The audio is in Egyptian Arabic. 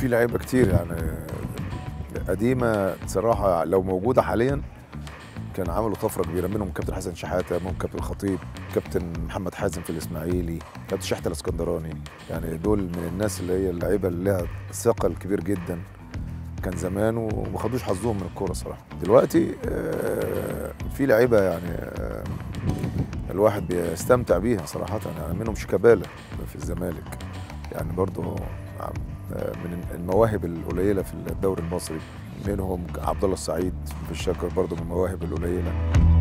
في لعيبه كتير يعني قديمه صراحه لو موجوده حاليا كان عملوا طفره كبيره منهم كابتن حسن شحاته منهم كابتن الخطيب كابتن محمد حازم في الاسماعيلي كابتن شحته الاسكندراني يعني دول من الناس اللي هي اللعيبه اللي لها ثقل كبير جدا كان زمان وما خدوش حظهم من الكوره صراحه دلوقتي آه، في لعيبه يعني آه، الواحد بيستمتع بيها صراحه يعني منهم شيكابالا في الزمالك يعني برضه آه، من المواهب القليله في الدوري المصري منهم عبد الله السعيد في الشكر برضه من المواهب القليله